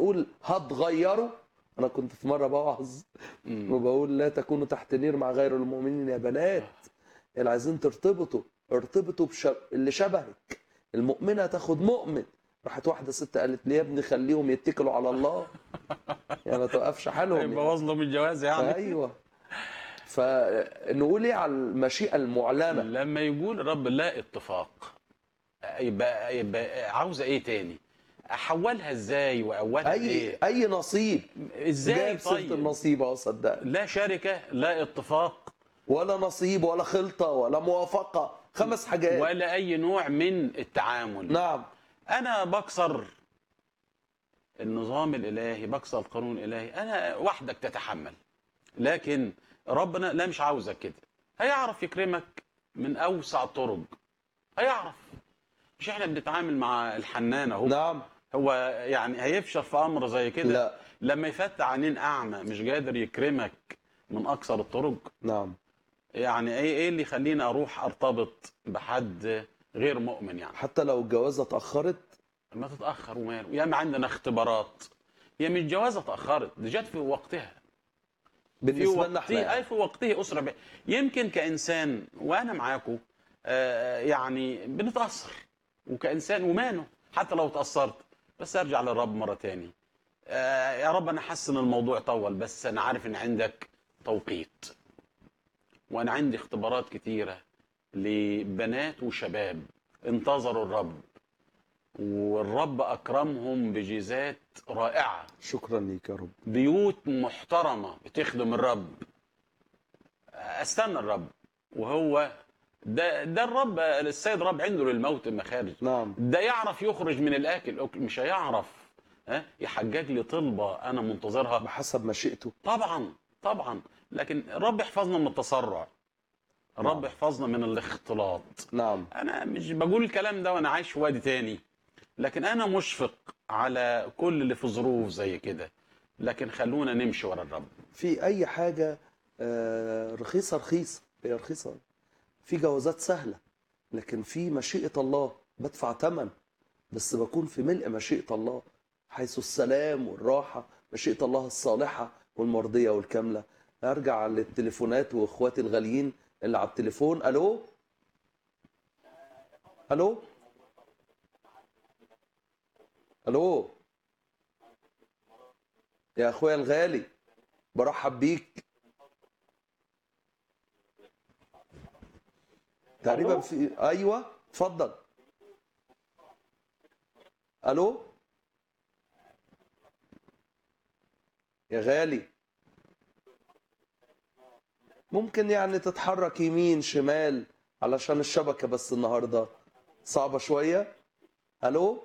بنقول هتغيروا انا كنت في مره بوعظ مم. وبقول لا تكونوا تحت نير مع غير المؤمنين يا بنات اللي عايزين ترتبطوا ارتبطوا بشب... اللي شبهك المؤمنه تاخد مؤمن راحت واحده ست قالت لي يا ابني خليهم يتكلوا على الله يعني ما توقفش حالهم يعني. يبوظ لهم الجواز يعني ايوه فنقول ايه على المشيئه المعلنه لما يقول الرب لا اتفاق يبقى يبقى عاوزه ايه تاني احولها ازاي واولها اي ايه اي نصيب ازاي جايب سيره طيب النصيب اهو صدقني لا شركه لا اتفاق ولا نصيب ولا خلطه ولا موافقه خمس حاجات ولا اي نوع من التعامل نعم انا بكسر النظام الالهي بكسر القانون الالهي انا وحدك تتحمل لكن ربنا لا مش عاوزك كده هيعرف يكرمك من اوسع الطرق هيعرف مش احنا بنتعامل مع الحنان اهو نعم هو يعني هيفشل في امر زي كده لا لما يفتح عينين اعمى مش قادر يكرمك من اكثر الطرق نعم يعني ايه ايه اللي يخليني اروح ارتبط بحد غير مؤمن يعني حتى لو الجوازه اتاخرت ما تتاخر وماله يا اما عندنا اختبارات هي مش جوازه اتاخرت دي جت في وقتها في بالنسبه لنا احنا وقته اي يعني. في وقته اسره ب... يمكن كانسان وانا معاكم آه يعني بنتاثر وكانسان وماله حتى لو تاثرت بس ارجع للرب مره تاني آه يا رب انا حاسس ان الموضوع طول بس انا عارف ان عندك توقيت وانا عندي اختبارات كتيره لبنات وشباب انتظروا الرب والرب اكرمهم بجيزات رائعه شكرا ليك يا رب بيوت محترمه بتخدم الرب استنى الرب وهو ده ده الرب السيد الرب عنده للموت مخارج نعم ده يعرف يخرج من الاكل أك- مش هيعرف ها يحجج لي طلبه انا منتظرها بحسب مشيئته طبعا طبعا لكن الرب يحفظنا من التسرع الرب نعم. يحفظنا من الاختلاط نعم انا مش بقول الكلام ده وانا عايش في وادي تاني لكن انا مشفق على كل اللي في ظروف زي كده لكن خلونا نمشي ورا الرب في اي حاجه آه، رخيصه رخيصه هي رخيصه في جوازات سهله لكن في مشيئه الله بدفع ثمن بس بكون في ملء مشيئه الله حيث السلام والراحه مشيئه الله الصالحه والمرضيه والكامله ارجع للتليفونات واخواتي الغاليين اللي على التليفون الو الو الو يا اخويا الغالي برحب بيك تقريبا في ايوه اتفضل الو يا غالي ممكن يعني تتحرك يمين شمال علشان الشبكة بس النهاردة صعبة شوية الو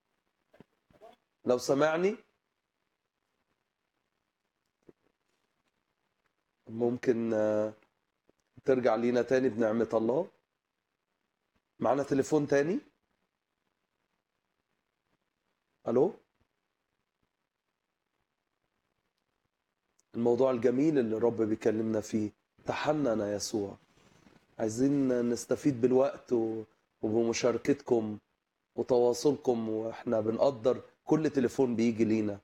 لو سمعني ممكن آه، ترجع لينا تاني بنعمة الله معنا تليفون تاني الو الموضوع الجميل اللي الرب بيكلمنا فيه تحنن يسوع عايزين نستفيد بالوقت و- وبمشاركتكم وتواصلكم واحنا بنقدر كل تليفون بيجي لينا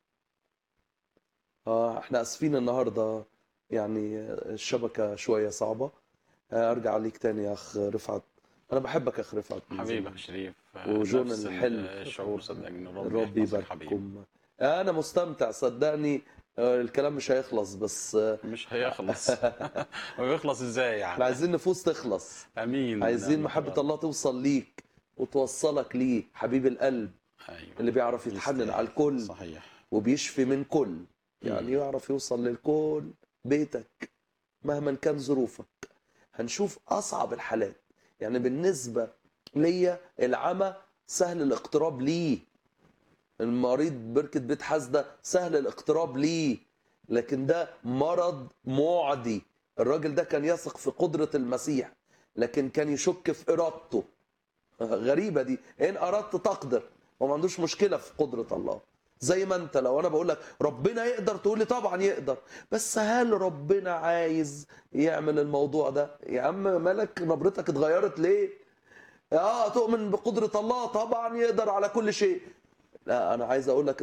اه احنا اسفين النهارده يعني الشبكه شويه صعبه آه، ارجع ليك تاني يا اخ رفعت انا بحبك يا اخ رفعت من حبيبك زمان. شريف وجون نفس الحلم. الشعور صدقني الرب الرب يحفظك حبيبي يبارككم انا مستمتع صدقني آه، الكلام مش هيخلص بس آه، مش هيخلص ويخلص ازاي احنا يعني عايزين نفوس تخلص امين عايزين نعم محبة الرب. الله توصل ليك وتوصلك ليه حبيب القلب ايوه اللي بيعرف يتحنن على الكل صحيح وبيشفي من كل يعني مم. يعرف يوصل للكل بيتك مهما كان ظروفك هنشوف أصعب الحالات يعني بالنسبة ليا العمى سهل الاقتراب ليه المريض بركة بيت حسدة سهل الاقتراب ليه لكن ده مرض معدي الراجل ده كان يثق في قدرة المسيح لكن كان يشك في إرادته غريبة دي إن أردت تقدر وما عندوش مشكلة في قدرة الله زي ما انت لو انا بقول لك ربنا يقدر تقول لي طبعا يقدر بس هل ربنا عايز يعمل الموضوع ده يا عم مالك نبرتك اتغيرت ليه اه تؤمن بقدرة الله طبعا يقدر على كل شيء لا انا عايز اقول لك